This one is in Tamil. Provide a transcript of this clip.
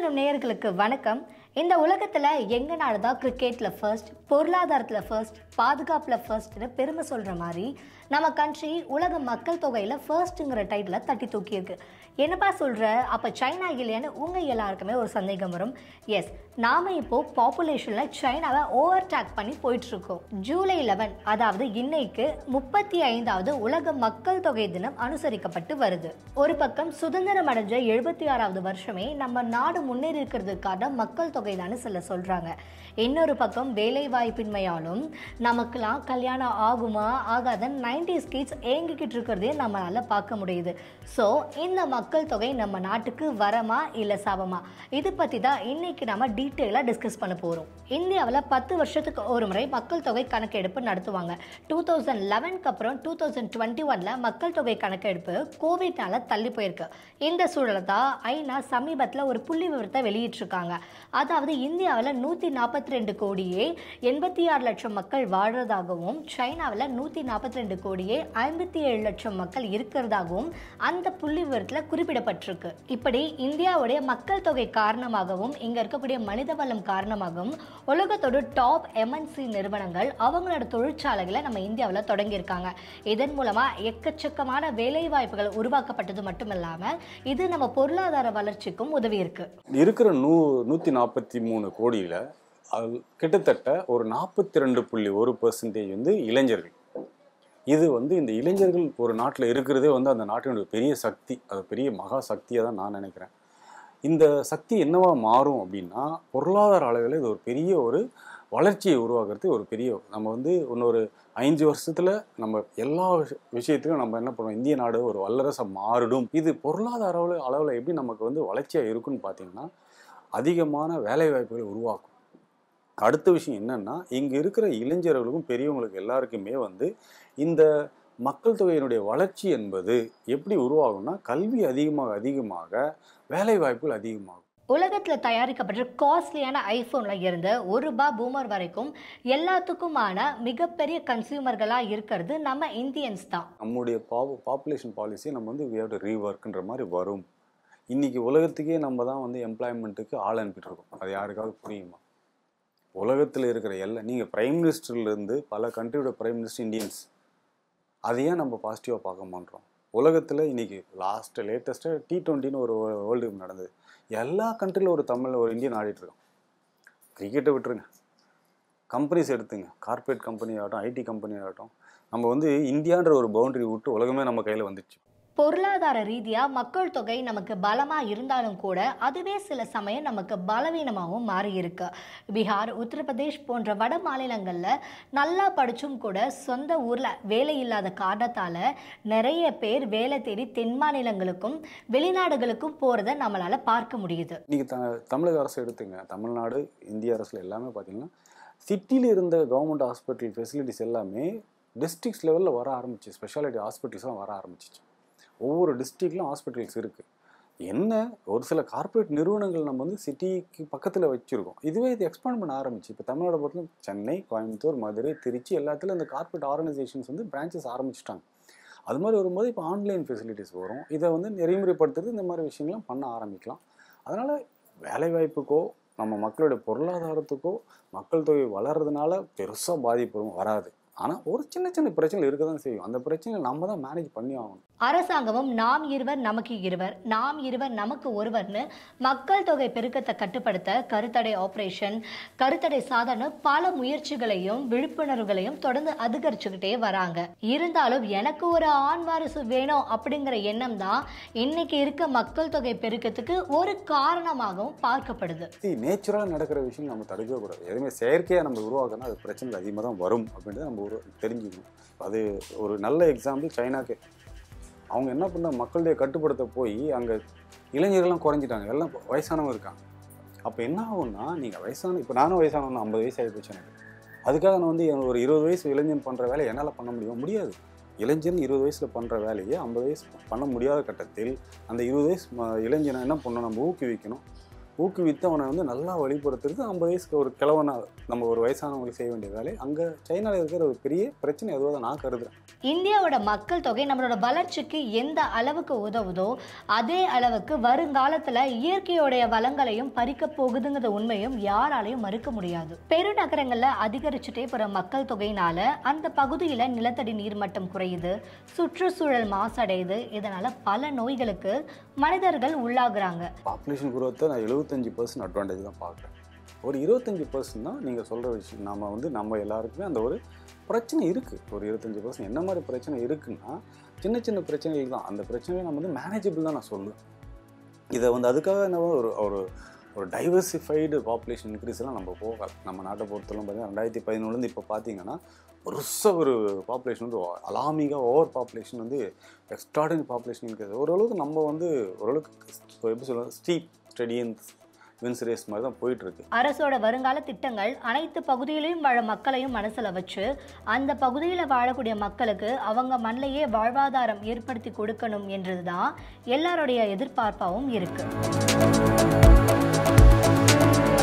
எனும் நேயர்களுக்கு வணக்கம் இந்த உலகத்தில் எங்க நாடு தான் கிரிக்கெட்டில் ஃபர்ஸ்ட் பொருளாதாரத்தில் ஃபர்ஸ்ட் பாதுகாப்பில் ஃபர்ஸ்ட்னு பெருமை சொல்கிற மாதிரி நம்ம கண்ட்ரி உலக மக்கள் தொகையில் ஃபர்ஸ்ட்டுங்கிற டைட்டில் தட்டி தூக்கியிருக்கு என்னப்பா சொல்கிற அப்போ சைனா இல்லையான்னு உங்கள் எல்லாருக்குமே ஒரு சந்தேகம் வரும் எஸ் நாம் இப்போது பாப்புலேஷனில் சைனாவை ஓவர் டேக் பண்ணி போயிட்டுருக்கோம் ஜூலை லெவன் அதாவது இன்னைக்கு முப்பத்தி ஐந்தாவது உலக மக்கள் தொகை தினம் அனுசரிக்கப்பட்டு வருது ஒரு பக்கம் சுதந்திரம் அடைஞ்ச எழுபத்தி ஆறாவது வருஷமே நம்ம நாடு முன்னேறி இருக்கிறதுக்கான மக்கள் தொகை தானே சில சொல்கிறாங்க இன்னொரு பக்கம் வேலை வாய்ப்பின்மையாலும் நமக்கெல்லாம் கல்யாணம் ஆகுமா ஆகாத நைன்டிஸ் கிட்ஸ் ஏங்கிக்கிட்டு இருக்கிறதே நம்மளால பார்க்க முடியுது ஸோ இந்த மக்கள் தொகை நம்ம நாட்டுக்கு வரமா இல்லை சாபமா இது பற்றி தான் இன்னைக்கு நம்ம டீட்டெயிலாக டிஸ்கஸ் பண்ண போகிறோம் இந்தியாவில் பத்து வருஷத்துக்கு ஒரு முறை மக்கள் தொகை கணக்கெடுப்பு நடத்துவாங்க டூ தௌசண்ட் லெவன்க்கு அப்புறம் டூ தௌசண்ட் டுவெண்ட்டி ஒனில் மக்கள் தொகை கணக்கெடுப்பு கோவிட்னால தள்ளி போயிருக்கு இந்த சூழலை தான் ஐநா சமீபத்தில் ஒரு புள்ளி விவரத்தை வெளியிட்டிருக்காங்க அதாவது இந்தியாவில் நூற்றி நாற்பத்தி ரெண்டு கோடியே எண்பத்தி ஆறு லட்சம் மக்கள் வாழ்றதாகவும் சைனாவில் நூற்றி நாற்பத்தி ரெண்டு கோடியே ஐம்பத்தி ஏழு லட்சம் மக்கள் இருக்கிறதாகவும் அந்த புள்ளி விவரத்தில் குறிப்பிடப்பட்டிருக்கு இப்படி இந்தியாவுடைய மக்கள் தொகை காரணமாகவும் இங்கே இருக்கக்கூடிய மனித வளம் காரணமாகவும் உலகத்தோட டாப் எம்என்சி நிறுவனங்கள் அவங்களோட தொழிற்சாலைகளை நம்ம இந்தியாவில் தொடங்கியிருக்காங்க இதன் மூலமாக எக்கச்சக்கமான வேலை வாய்ப்புகள் உருவாக்கப்பட்டது மட்டும் இல்லாமல் இது நம்ம பொருளாதார வளர்ச்சிக்கும் உதவி இருக்கு இருக்கிற நூ நூற்றி நாற்பத்தி மூணு கோடியில் அது கிட்டத்தட்ட ஒரு நாற்பத்தி ரெண்டு புள்ளி ஒரு பர்சன்டேஜ் வந்து இளைஞர்கள் இது வந்து இந்த இளைஞர்கள் ஒரு நாட்டில் இருக்கிறதே வந்து அந்த நாட்டினுடைய பெரிய சக்தி அது பெரிய மகா சக்தியாக தான் நான் நினைக்கிறேன் இந்த சக்தி என்னவா மாறும் அப்படின்னா பொருளாதார அளவில் இது ஒரு பெரிய ஒரு வளர்ச்சியை உருவாக்குறது ஒரு பெரிய நம்ம வந்து இன்னொரு ஐந்து வருஷத்துல நம்ம எல்லா விஷ- விஷயத்திலும் நம்ம என்ன பண்ணுவோம் இந்திய நாடு ஒரு வல்லரசை மாறிடும் இது பொருளாதார அளவு அளவில் எப்படி நமக்கு வந்து வளர்ச்சியாக இருக்குன்னு பார்த்தீங்கன்னா அதிகமான வேலை வாய்ப்புகளை உருவாக்கும் அடுத்த விஷயம் என்னன்னா இங்க இருக்கிற இளைஞர்களுக்கும் பெரியவங்களுக்கு எல்லாருக்குமே வந்து இந்த மக்கள் தொகையினுடைய வளர்ச்சி என்பது எப்படி உருவாகும்னா கல்வி அதிகமாக அதிகமாக வேலை வாய்ப்புகள் அதிகமாகும் உலகத்தில் தயாரிக்கப்பட்ட காஸ்ட்லியான ஐஃபோனில் இருந்து ஒரு ரூபாய் பூமர் வரைக்கும் எல்லாத்துக்குமான மிகப்பெரிய கன்சியூமர்களாக இருக்கிறது நம்ம இந்தியன்ஸ் தான் நம்முடைய பாப்பு பாப்புலேஷன் பாலிசி நம்ம வந்து we have to ரீஒர்க்குன்ற மாதிரி வரும் இன்னைக்கு உலகத்துக்கே நம்ம தான் வந்து எம்ப்ளாய்மெண்ட்டுக்கு ஆள் அனுப்பிட்டு இருக்கோம் அது யாருக்காவது புரியுமா உலகத்தில் இருக்கிற எல்லா நீங்கள் பிரைம் மினிஸ்டர்லேருந்து பல கண்ட்ரியோட பிரைம் மினிஸ்டர் இந்தியன்ஸ் அதை ஏன் நம்ம பாசிட்டிவாக பார்க்க மாட்டோம் உலகத்தில் இன்னைக்கு லாஸ்ட்டு லேட்டஸ்ட்டாக டி டுவெண்ட்டின்னு ஒரு வேர்ல்டு கப் நடந்தது எல்லா கண்ட்ரியில் ஒரு தமிழ் ஒரு இந்தியன் ஆடிட்டு இருக்கோம் கிரிக்கெட்டை விட்டுருங்க கம்பெனிஸ் எடுத்துங்க கார்ப்பரேட் கம்பெனி ஆகட்டும் ஐடி கம்பெனி ஆகட்டும் நம்ம வந்து இந்தியான்ற ஒரு பவுண்டரி விட்டு உலகமே நம்ம கையில் வந்துடுச்சு பொருளாதார ரீதியாக மக்கள் தொகை நமக்கு பலமாக இருந்தாலும் கூட அதுவே சில சமயம் நமக்கு பலவீனமாகவும் மாறி இருக்கு பீகார் உத்தரப்பிரதேஷ் போன்ற வட மாநிலங்களில் நல்லா படிச்சும் கூட சொந்த ஊரில் வேலை இல்லாத காரணத்தால் நிறைய பேர் வேலை தேடி தென் மாநிலங்களுக்கும் வெளிநாடுகளுக்கும் போகிறத நம்மளால் பார்க்க முடியுது இன்னைக்கு த தமிழக அரசு எடுத்துங்க தமிழ்நாடு இந்திய அரசில் எல்லாமே பார்த்தீங்கன்னா சிட்டியில் இருந்த கவர்மெண்ட் ஹாஸ்பிட்டல் ஃபெசிலிட்டிஸ் எல்லாமே டிஸ்ட்ரிக்ஸ் லெவலில் வர ஆரம்பிச்சு ஸ்பெஷாலிட்டி ஹாஸ்பிட்டல்ஸ்லாம் வர ஆரம்பிச்சிச்சு ஒவ்வொரு டிஸ்ட்ரிக்ட்லையும் ஹாஸ்பிட்டல்ஸ் இருக்குது என்ன ஒரு சில கார்ப்பரேட் நிறுவனங்கள் நம்ம வந்து சிட்டிக்கு பக்கத்தில் வச்சுருக்கோம் இதுவே இது எக்ஸ்பாண்ட் பண்ண ஆரம்பிச்சு இப்போ தமிழ்நாடு பொறுத்தவரைக்கும் சென்னை கோயம்புத்தூர் மதுரை திருச்சி எல்லாத்துலையும் இந்த கார்ப்பரேட் ஆர்கனைசேஷன்ஸ் வந்து பிரான்ச்சஸ் ஆரம்பிச்சிட்டாங்க அது மாதிரி வரும்போது இப்போ ஆன்லைன் ஃபெசிலிட்டிஸ் வரும் இதை வந்து நெறிமுறைப்படுத்துறது இந்த மாதிரி விஷயங்கள்லாம் பண்ண ஆரம்பிக்கலாம் அதனால் வேலைவாய்ப்புக்கோ நம்ம மக்களுடைய பொருளாதாரத்துக்கோ மக்கள் தொகை வளர்றதுனால பெருசாக பாதிப்பு வராது ஆனால் ஒரு சின்ன சின்ன பிரச்சனை இருக்க தான் செய்யும் அந்த பிரச்சனையை நம்ம தான் மேனேஜ் பண்ணி ஆகணும் அரசாங்கமும் நாம் இருவர் நமக்கு இருவர் நாம் இருவர் நமக்கு ஒருவர்னு மக்கள் தொகை பெருக்கத்தை கட்டுப்படுத்த கருத்தடை ஆபரேஷன் கருத்தடை சாதனை பல முயற்சிகளையும் விழிப்புணர்வுகளையும் தொடர்ந்து அதிகரிச்சுக்கிட்டே வராங்க இருந்தாலும் எனக்கு ஒரு ஆண் வாரிசு வேணும் அப்படிங்கிற எண்ணம் தான் இன்னைக்கு இருக்க மக்கள் தொகை பெருக்கத்துக்கு ஒரு காரணமாகவும் பார்க்கப்படுது நேச்சுரலாக நடக்கிற விஷயம் நம்ம தடுக்கவே கூடாது எதுவுமே செயற்கையாக நம்ம உருவாக்கணும் அது பிரச்சனைகள் அதிகமாக தான் வரும் அப்படின்றத நம்ம உரு தெரிஞ்சுக்கணும் அது ஒரு நல்ல எக்ஸாம்பிள் சைனாக்கு அவங்க என்ன பண்ண மக்களுடைய கட்டுப்படுத்த போய் அங்கே இளைஞர்கள்லாம் குறைஞ்சிட்டாங்க எல்லாம் வயசானவங்க இருக்காங்க அப்போ என்ன ஆகும்னா நீங்கள் வயசான இப்போ நானும் வயசானவன் ஐம்பது வயசு ஆகி போச்சு எனக்கு அதுக்காக நான் வந்து எனக்கு ஒரு இருபது வயசு இளைஞன் பண்ணுற வேலையை என்னால் பண்ண முடியும் முடியாது இளைஞன் இருபது வயசில் பண்ணுற வேலையை ஐம்பது வயசு பண்ண முடியாத கட்டத்தில் அந்த இருபது வயசு ம- இளைஞனை என்ன பண்ணணும் நம்ம ஊக்குவிக்கணும் ஊக்குவித்து அவனை வந்து நல்லா வழிபடுத்துறது ஐம்பது வயசுக்கு ஒரு கிழவனா நம்ம ஒரு வயசானவங்களுக்கு செய்ய வேண்டிய வேலை அங்கே சைனாவில் இருக்கிற ஒரு பெரிய பிரச்சனை அதுவாக தான் நான் கருதுறேன் இந்தியாவோட மக்கள் தொகை நம்மளோட வளர்ச்சிக்கு எந்த அளவுக்கு உதவுதோ அதே அளவுக்கு வருங்காலத்துல இயற்கையோடைய வளங்களையும் பறிக்க போகுதுங்கிற உண்மையும் யாராலையும் மறுக்க முடியாது பெருநகரங்கள்ல அதிகரிச்சுட்டே போற மக்கள் தொகையினால அந்த பகுதியில நிலத்தடி நீர்மட்டம் குறையுது சுற்றுச்சூழல் மாசடையுது இதனால பல நோய்களுக்கு மனிதர்கள் உள்ளாகுறாங்க பாப்புலேஷன் குரோத்தை நான் எழுபத்தஞ்சு பர்சன்ட் அட்வான்டேஜ் தான் பார்க்குறேன் ஒரு இருபத்தஞ்சி பர்சன்ட் தான் நீங்கள் சொல்கிற விஷயம் நம்ம வந்து நம்ம எல்லாருக்குமே அந்த ஒரு பிரச்சனை இருக்குது ஒரு இருபத்தஞ்சி பர்சன்ட் என்ன மாதிரி பிரச்சனை இருக்குன்னா சின்ன சின்ன பிரச்சனைகள் தான் அந்த பிரச்சனையை நம்ம வந்து மேனேஜபிள் தான் நான் சொல்லுவேன் இதை வந்து அதுக்காக என்ன ஒரு ஒரு ஒரு டைவர்சிஃபைடு பாப்புலேஷன் இன்க்ரீஸ்லாம் நம்ம போகாது நம்ம நாட்டை பொறுத்தவரை பார்த்தீங்கன்னா ரெண்டாயிரத்தி பதினொன்றுலேருந்து இப்போ பார்த்தீங்கன்னா பெருசாக ஒரு பாப்புலேஷன் வந்து அலாமிகாக ஓவர் பாப்புலேஷன் வந்து எக்ஸ்ட்ராடனரி பாப்புலேஷன் இருக்குது ஓரளவுக்கு நம்ம வந்து ஓரளவுக்கு இப்போ எப்படி சொல்லுவோம் ஸ்டீப் ஸ்டடியன்ஸ் வின்ஸ் ரேஸ் மாதிரி தான் போயிட்டுருக்கு அரசோட வருங்கால திட்டங்கள் அனைத்து பகுதியிலையும் வாழ மக்களையும் மனசுல வச்சு அந்த பகுதியில வாழக்கூடிய மக்களுக்கு அவங்க மண்ணிலேயே வாழ்வாதாரம் ஏற்படுத்தி கொடுக்கணும் என்றதுதான் எல்லாருடைய எதிர்பார்ப்பாகவும் இருக்கு